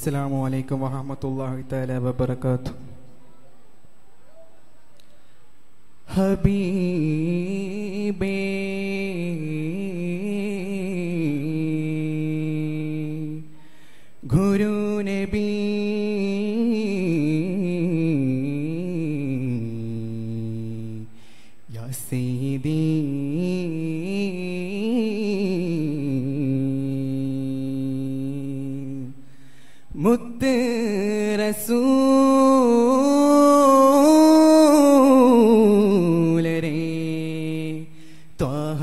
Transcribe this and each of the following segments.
السلام عليكم ورحمة الله تعالى وبركاته ഹബീബേ ഗുരു നബി യാ സയ്യിദി മുത്ത് റസൂലരേ ത്വാഹ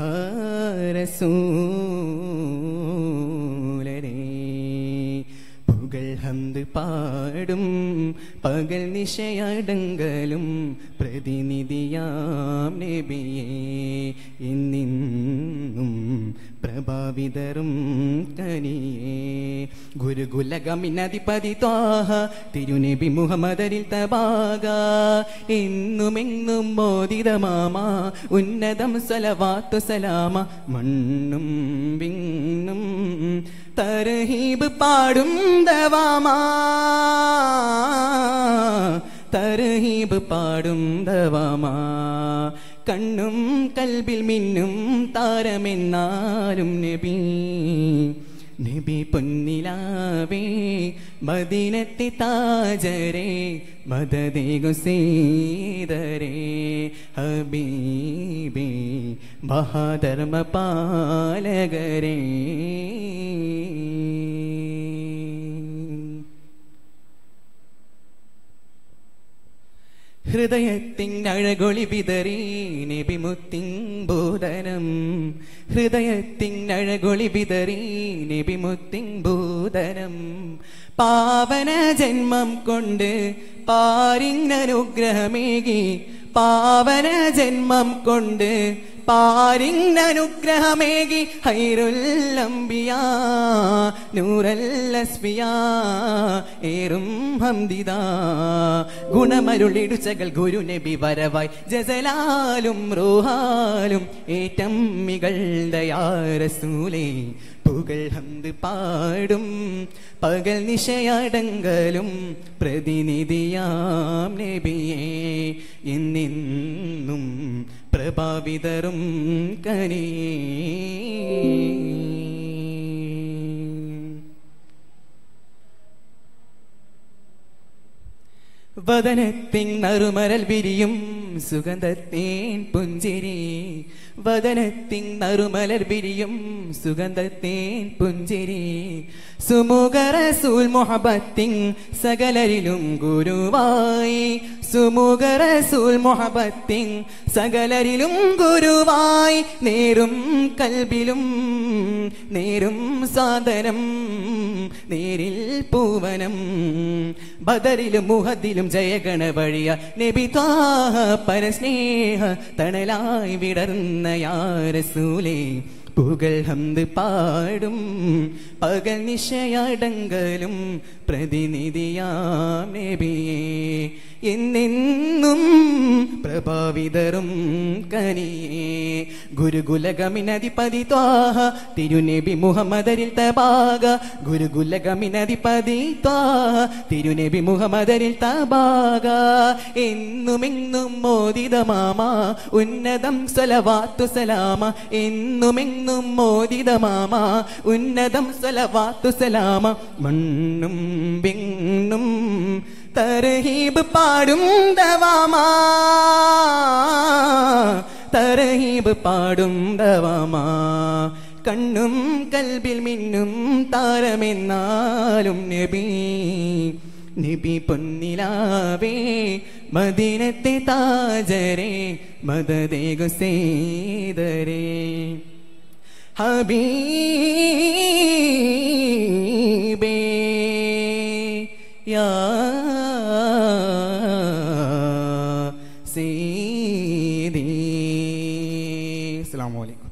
റസൂലരേ പുകൾ ഹന്ത് പാടും പകൽ നിശയടങ്കലും പ്രതിനിധിയാം നബിയേ ഇന്നിന്നും പ്രഭാവിതരും കനിയേ ഗുരുകുലകമിനധിപതി ത്വാഹ തിരുനബി മുഹമ്മദരിൽ തബാക എന്നുമെങ്ങും മോദിതമാമ ഉന്നതം സലവാത്തു സലാമ മണ്ണും വിണ്ണും തർഹീബ് പാടും ദവാമാ തർഹീബ് പാടും ദവാമാ കണ്ണും കൽബിൽ മിന്നും താരമെന്നാലും നബി നബി പൊന്നിലാവേ മദീനത്തെ താജരേ മദദേ ഗുസീദരേ ഹബീബേ മഹാധർമ്മ പാലകരേ ഹൃദയത്തിൻ അഴകൊളി വിതറി നബിമുത്തിൻ ബോധനം ഹൃദയത്തിൻ അഴകൊളി വിതറി നബിമുത്തിൻ ബോധനം പാവന ജന്മം കൊണ്ട് പാരിങ്ങനുഗ്രഹമേകി പാവന ജന്മം കൊണ്ട് പാരിങ്ങനുഗ്രഹമേകി ഹൈറുല്ലംബിയ നൂറല്ലസ്ബിയ ഏറും ഹംദിദ ഗുണമരുളിടുച്ചകൾ ഗുരുനബി വരവായി ജസലാലും റൂഹാലും ഏറ്റം മികൾദയാരസൂലേ പുകൾ ഹന്ത് പാടും പകൽ നിശയടങ്കലും പ്രതിനിധിയാം നബിയേ എന്നെന്നും പ്രഭാവിതരും കനിയേ വദനത്തിൻ നറുമരൽ വിരിയും സുഗന്ധത്തേൻ പുഞ്ചിരി വദനത്തിൻ നറുമലർ വിരിയും സുഗന്ധത്തേൻ പുഞ്ചിരി സുമുഖറസൂൽ മൊഹബത്തിൻ സകലരിലും ഗുരുവായി സുമുഖറസൂൽ മൊഹബത്തിൻ സകലരിലും ഗുരുവായി നേരും കൽബിലും നേരും സാധനം നേരിൽ പൂവനം ബദറിലും മുഹദിലും ജയഗണ വഴിയ നബിതാഹ പരസ്നേഹ തണലായി വിടർന്ന യാരസൂലേ പുകൾ ഹന്ത് പാടും പകൽ നിശയടങ്കലും പ്രതിനിധിയാം നബിയേ എന്നെന്നും പ്രഭാവിതരും കനിയേ ഗുരുകുലകമിനധിപതി ത്വാഹ തിരുനബി മുഹമ്മദരിൽ തബാക ഗുരുകുലകമിനധിപതി ത്വാഹ തിരുനബി മുഹമ്മദരിൽ തബാക എന്നുമെന്നും മോദിതമാമ ഉന്നതം സലവാത്തു സലാമ എന്നുമെന്നും മോദിതമാമ ഉന്നതം സലവാത്തു സലാമ മണ്ണും വിണ്ണും തർഹീബ് പാടും ദവാമാ തർഹീബ് പാടും ദവാമാ കണ്ണും കൽബിൽ മിന്നും താരമെന്നാലും നബി നബി പൊന്നിലാവേ മദീനത്തെ താജരേ മദദേ ഗുസേദരേ ഹബീബേ യാ സീദി അസ്സലാമു അലൈക്കും